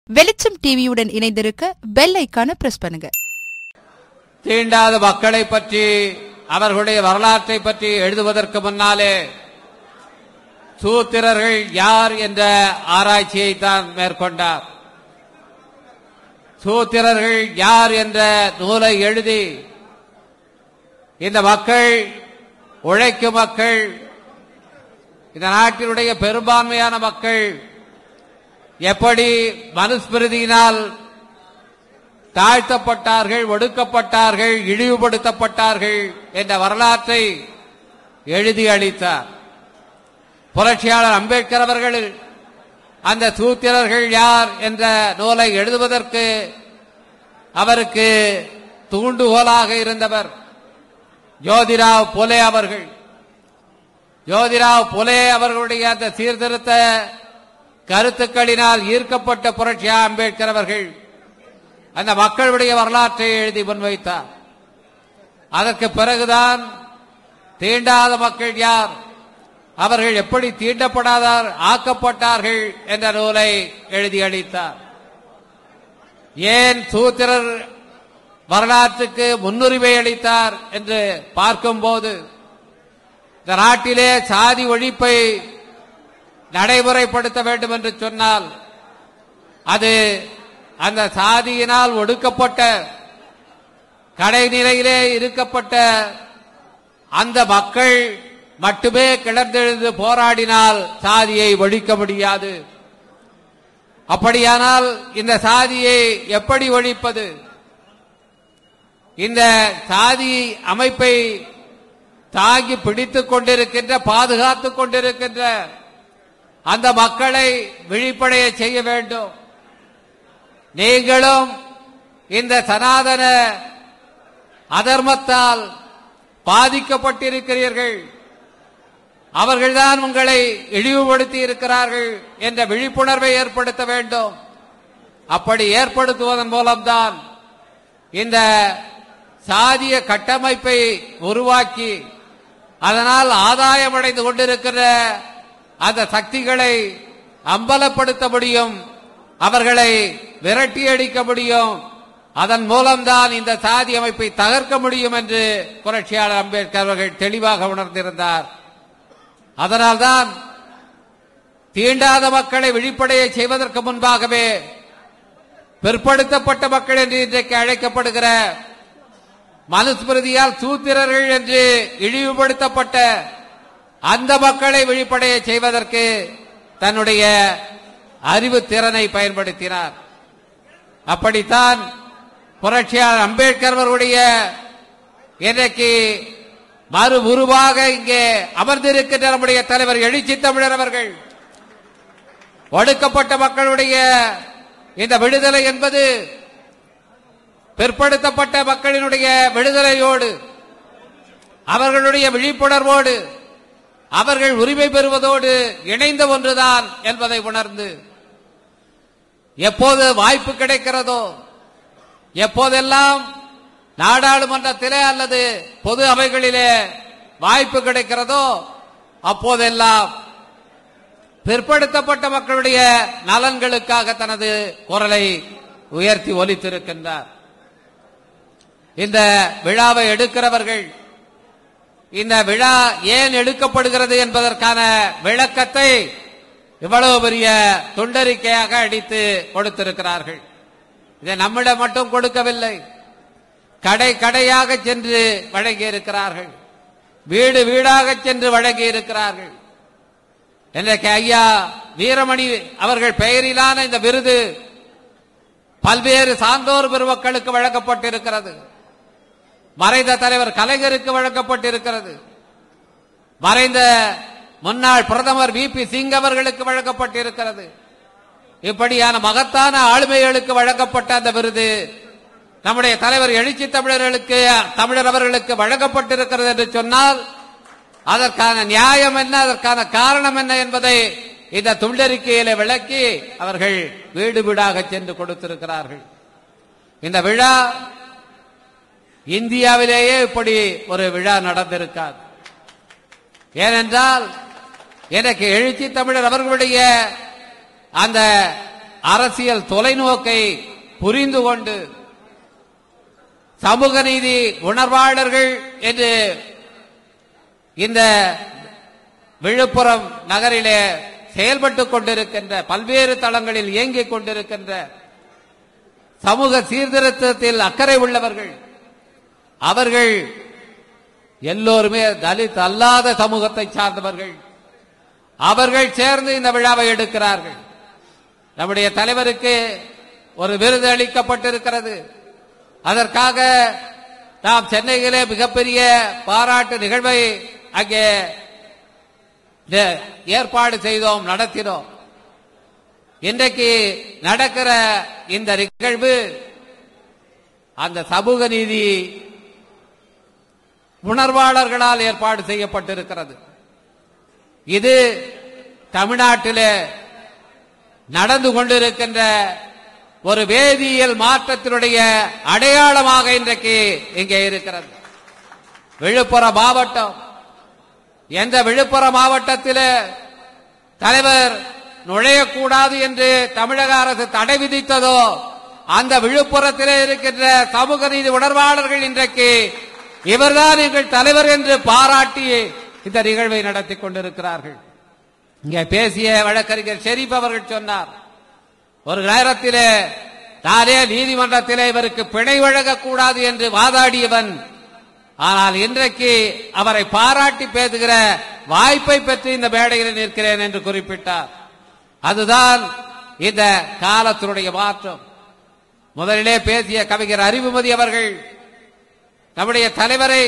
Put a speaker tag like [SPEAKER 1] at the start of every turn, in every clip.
[SPEAKER 1] வெளிச்சம் டிவியுடன் இணைந்திருக்க பெல் ஐக்கான பிரஸ் பண்ணுங்க
[SPEAKER 2] தீண்டாத மக்களை பற்றி அவர்களுடைய வரலாற்றை பற்றி எழுதுவதற்கு முன்னாலே சூத்திரர்கள் யார் என்ற ஆராய்ச்சியை தான் மேற்கொண்டார் சூத்திரர்கள் யார் என்ற நூலை எழுதி இந்த மக்கள் உழைக்கும் மக்கள் இந்த நாட்டினுடைய பெரும்பான்மையான மக்கள் எப்படி மனுஸ்மிருதியினால் தாழ்த்தப்பட்டார்கள் ஒடுக்கப்பட்டார்கள் இழிவுபடுத்தப்பட்டார்கள் என்ற வரலாற்றை எழுதி அளித்தார் புரட்சியாளர் அம்பேத்கர் அவர்கள் அந்த சூத்திரர்கள் யார் என்ற நூலை எழுதுவதற்கு அவருக்கு தூண்டுகோலாக இருந்தவர் ஜோதிராவ் புலே அவர்கள் ஜோதிராவ் புலே அவர்களுடைய அந்த சீர்திருத்த கருத்துக்களினால் ஈர்க்கப்பட்ட புரட்சியா அம்பேத்கர் அவர்கள் அந்த மக்களுடைய வரலாற்றை எழுதி முன்வைத்தார் அதற்கு பிறகுதான் தீண்டாத மக்கள் யார் அவர்கள் எப்படி தீண்டப்படாதார் ஆக்கப்பட்டார்கள் என்ற நூலை எழுதி அளித்தார் ஏன் சூத்திரர் வரலாற்றுக்கு முன்னுரிமை அளித்தார் என்று பார்க்கும்போது இந்த நாட்டிலே சாதி ஒழிப்பை நடைமுறைப்படுத்த வேண்டும் என்று சொன்னால் அது அந்த சாதியினால் ஒடுக்கப்பட்ட கடைநிலையிலே இருக்கப்பட்ட அந்த மக்கள் மட்டுமே கிளர்ந்தெழுந்து போராடினால் சாதியை ஒழிக்க முடியாது அப்படியானால் இந்த சாதியை எப்படி ஒழிப்பது இந்த சாதி அமைப்பை தாங்கி பிடித்துக் கொண்டிருக்கின்ற பாதுகாத்துக் கொண்டிருக்கின்ற அந்த மக்களை விழிப்படைய செய்ய வேண்டும் நீங்களும் இந்த சனாதன அதர்மத்தால் பாதிக்கப்பட்டிருக்கிறீர்கள் அவர்கள்தான் உங்களை இழிவுபடுத்தி இருக்கிறார்கள் என்ற விழிப்புணர்வை ஏற்படுத்த வேண்டும் அப்படி ஏற்படுத்துவதன் மூலம்தான் இந்த சாதிய கட்டமைப்பை உருவாக்கி அதனால் ஆதாயமடைந்து கொண்டிருக்கிற அந்த சக்திகளை அம்பலப்படுத்த முடியும் அவர்களை விரட்டி அடிக்க முடியும் அதன் மூலம்தான் இந்த சாதி அமைப்பை தகர்க்க முடியும் என்று புரட்சியாளர் அம்பேத்கர் அவர்கள் தெளிவாக உணர்ந்திருந்தார் அதனால்தான் தீண்டாத மக்களை விழிப்படைய செய்வதற்கு முன்பாகவே பிற்படுத்தப்பட்ட மக்கள் என்று இன்றைக்கு அழைக்கப்படுகிற மனுஸ்மிருதியால் சூத்திரர்கள் என்று இழிவுபடுத்தப்பட்ட அந்த மக்களை விழிப்படைய செய்வதற்கு தன்னுடைய அறிவு திறனை பயன்படுத்தினார் அப்படித்தான் புரட்சியாளர் அம்பேத்கர் அவர்களுடைய இன்றைக்கு மறு உருவாக இங்கே அமர்ந்திருக்கின்ற நம்முடைய தலைவர் எழுச்சி தமிழர் அவர்கள் ஒடுக்கப்பட்ட மக்களுடைய இந்த விடுதலை என்பது பிற்படுத்தப்பட்ட மக்களினுடைய விடுதலையோடு அவர்களுடைய விழிப்புணர்வோடு அவர்கள் உரிமை பெறுவதோடு இணைந்த ஒன்றுதான் என்பதை உணர்ந்து எப்போது வாய்ப்பு கிடைக்கிறதோ எப்போதெல்லாம் நாடாளுமன்றத்திலே அல்லது பொது அவைகளிலே வாய்ப்பு கிடைக்கிறதோ அப்போதெல்லாம் பிற்படுத்தப்பட்ட மக்களுடைய நலன்களுக்காக தனது குரலை உயர்த்தி ஒலித்திருக்கின்றார் இந்த விழாவை எடுக்கிறவர்கள் இந்த விழா ஏன் எடுக்கப்படுகிறது என்பதற்கான விளக்கத்தை இவ்வளவு பெரிய துண்டறிக்கையாக அடித்து கொடுத்திருக்கிறார்கள் இதை நம்மிடம் மட்டும் கொடுக்கவில்லை கடை கடையாக சென்று வழங்கி இருக்கிறார்கள் வீடு வீடாக சென்று வழங்கி இருக்கிறார்கள் இன்றைக்கு ஐயா வீரமணி அவர்கள் பெயரிலான இந்த விருது பல்வேறு சான்றோர் பெருமக்களுக்கு வழங்கப்பட்டிருக்கிறது மறைந்த தலைவர் கலைஞருக்கு வழங்கப்பட்டிருக்கிறது மறைந்த முன்னாள் பிரதமர் வி பி சிங் அவர்களுக்கு வழங்கப்பட்டிருக்கிறது இப்படியான மகத்தான ஆளுமைகளுக்கு வழங்கப்பட்ட அந்த விருது நம்முடைய தலைவர் எழுச்சி தமிழர்களுக்கு தமிழர் அவர்களுக்கு வழங்கப்பட்டிருக்கிறது என்று சொன்னால் அதற்கான நியாயம் என்ன அதற்கான காரணம் என்ன என்பதை இந்த துண்டறிக்கையில விளக்கி அவர்கள் வீடு வீடாக சென்று கொடுத்திருக்கிறார்கள் இந்த விழா இந்தியாவிலேயே இப்படி ஒரு விழா நடந்திருக்காது ஏனென்றால் எனக்கு எழுச்சி தமிழர் அவர்களுடைய அந்த அரசியல் தொலைநோக்கை புரிந்து கொண்டு சமூக நீதி உணர்வாளர்கள் என்று இந்த விழுப்புரம் நகரிலே செயல்பட்டுக் கொண்டிருக்கின்ற பல்வேறு தளங்களில் இயங்கிக் கொண்டிருக்கின்ற சமூக சீர்திருத்தத்தில் அக்கறை உள்ளவர்கள் அவர்கள் எல்லோருமே தலித் அல்லாத சமூகத்தை சார்ந்தவர்கள் அவர்கள் சேர்ந்து இந்த விழாவை எடுக்கிறார்கள் நம்முடைய தலைவருக்கு ஒரு விருது அளிக்கப்பட்டிருக்கிறது அதற்காக நாம் சென்னையிலே மிகப்பெரிய பாராட்டு நிகழ்வை அங்கே நே- ஏற்பாடு செய்தோம் நடத்தினோம் இன்றைக்கு நடக்கிற இந்த நிகழ்வு அந்த சமூக நீதி உணர்வாளர்களால் ஏற்பாடு செய்யப்பட்டிருக்கிறது இது தமிழ்நாட்டிலே நடந்து கொண்டிருக்கின்ற ஒரு வேதியியல் மாற்றத்தினுடைய அடையாளமாக இன்றைக்கு இங்கே இருக்கிறது விழுப்புரம் மாவட்டம் எந்த விழுப்புரம் மாவட்டத்தில் தலைவர் நுழையக்கூடாது என்று தமிழக அரசு தடை விதித்ததோ அந்த விழுப்புரத்திலே இருக்கின்ற சமூக நீதி உணர்வாளர்கள் இன்றைக்கு இவர்தான் எங்கள் தலைவர் என்று பாராட்டி இந்த நிகழ்வை நடத்தி கொண்டிருக்கிறார்கள் இங்கே பேசிய வழக்கறிஞர் ஷெரீப் அவர்கள் சொன்னார் ஒரு நேரத்திலே நானே நீதிமன்றத்திலே இவருக்கு பிணை வழங்கக்கூடாது என்று வாதாடியவன் ஆனால் இன்றைக்கு அவரை பாராட்டி பேசுகிற வாய்ப்பை பெற்று இந்த மேடையில் நிற்கிறேன் என்று குறிப்பிட்டார் அதுதான் இந்த காலத்தினுடைய மாற்றம் முதலிலே பேசிய கவிஞர் அறிவுமதி அவர்கள் நம்முடைய தலைவரை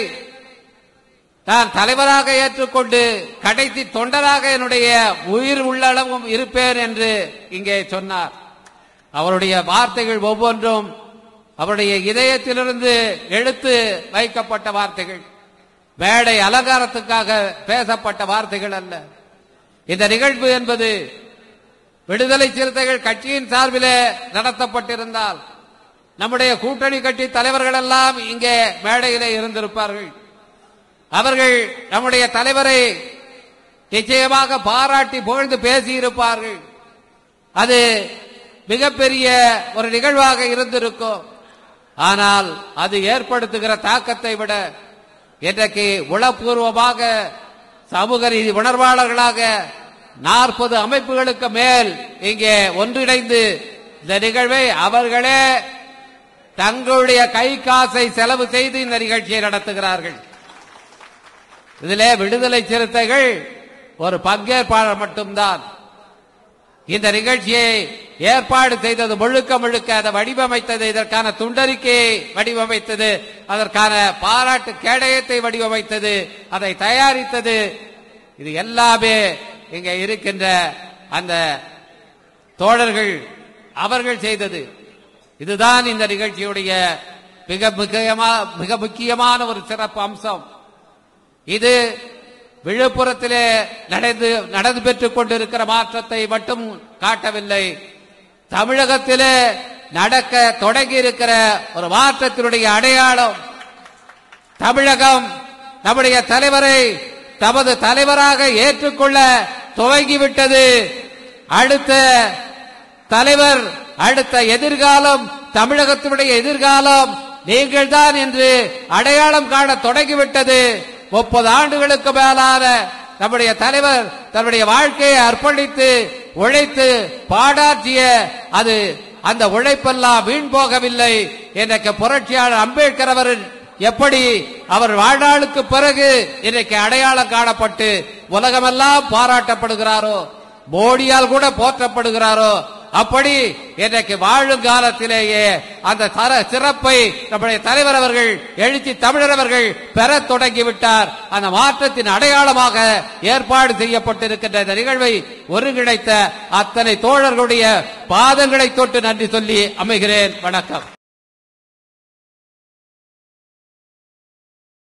[SPEAKER 2] நான் தலைவராக ஏற்றுக்கொண்டு கடைசி தொண்டராக என்னுடைய உயிர் உள்ளளவும் இருப்பேன் என்று இங்கே சொன்னார் அவருடைய வார்த்தைகள் ஒவ்வொன்றும் அவருடைய இதயத்திலிருந்து எழுத்து வைக்கப்பட்ட வார்த்தைகள் மேடை அலங்காரத்துக்காக பேசப்பட்ட வார்த்தைகள் அல்ல இந்த நிகழ்வு என்பது விடுதலை சிறுத்தைகள் கட்சியின் சார்பிலே நடத்தப்பட்டிருந்தால் நம்முடைய கூட்டணி கட்சி தலைவர்கள் எல்லாம் இங்கே மேடையிலே இருந்திருப்பார்கள் அவர்கள் நம்முடைய தலைவரை நிச்சயமாக பாராட்டி புகழ்ந்து பேசியிருப்பார்கள் அது மிகப்பெரிய ஒரு நிகழ்வாக இருந்திருக்கும் ஆனால் அது ஏற்படுத்துகிற தாக்கத்தை விட இன்றைக்கு உளப்பூர்வமாக சமூக நீதி உணர்வாளர்களாக நாற்பது அமைப்புகளுக்கு மேல் இங்கே ஒன்றிணைந்து இந்த நிகழ்வை அவர்களே தங்களுடைய கை காசை செலவு செய்து இந்த நிகழ்ச்சியை நடத்துகிறார்கள் இதிலே விடுதலை சிறுத்தைகள் ஒரு பங்கேற்பாளர் மட்டும்தான் இந்த நிகழ்ச்சியை ஏற்பாடு செய்தது முழுக்க முழுக்க அதை வடிவமைத்தது இதற்கான துண்டறிக்கையை வடிவமைத்தது அதற்கான பாராட்டு கேடயத்தை வடிவமைத்தது அதை தயாரித்தது இது எல்லாமே இங்கே இருக்கின்ற அந்த தோழர்கள் அவர்கள் செய்தது இதுதான் இந்த நிகழ்ச்சியுடைய மிக முக்கியமா- மிக முக்கியமான ஒரு சிறப்பு அம்சம் இது விழுப்புரத்திலே நடந்து நடந்து பெற்றுக் கொண்டிருக்கிற மாற்றத்தை மட்டும் காட்டவில்லை தமிழகத்திலே நடக்க தொடங்கி இருக்கிற ஒரு மாற்றத்தினுடைய அடையாளம் தமிழகம் நம்முடைய தலைவரை தமது தலைவராக ஏற்றுக்கொள்ள துவங்கிவிட்டது அடுத்த தலைவர் அடுத்த எதிர்காலம் தமிழகத்தினுடைய எதிர்காலம் நீங்கள்தான் என்று அடையாளம் காண தொடங்கிவிட்டது முப்பது ஆண்டுகளுக்கு மேலான நம்முடைய தலைவர் தன்னுடைய வாழ்க்கையை அர்ப்பணித்து உழைத்து பாடாற்றிய அது அந்த உழைப்பெல்லாம் வீண் போகவில்லை இன்றைக்கு புரட்சியாளர் அம்பேத்கர் அவர் எப்படி அவர் வாழ்நாளுக்கு பிறகு இன்றைக்கு அடையாளம் காணப்பட்டு உலகமெல்லாம் பாராட்டப்படுகிறாரோ மோடியால் கூட போற்றப்படுகிறாரோ அப்படி இன்றைக்கு வாழும் காலத்திலேயே அந்த தர சிறப்பை நம்முடைய தலைவர் அவர்கள் எழுச்சி தமிழர் அவர்கள் பெறத் தொடங்கிவிட்டார் அந்த மாற்றத்தின் அடையாளமாக ஏற்பாடு செய்யப்பட்டிருக்கின்ற இந்த நிகழ்வை ஒருங்கிணைத்த அத்தனை தோழர்களுடைய பாதங்களை தொட்டு நன்றி சொல்லி அமைகிறேன் வணக்கம்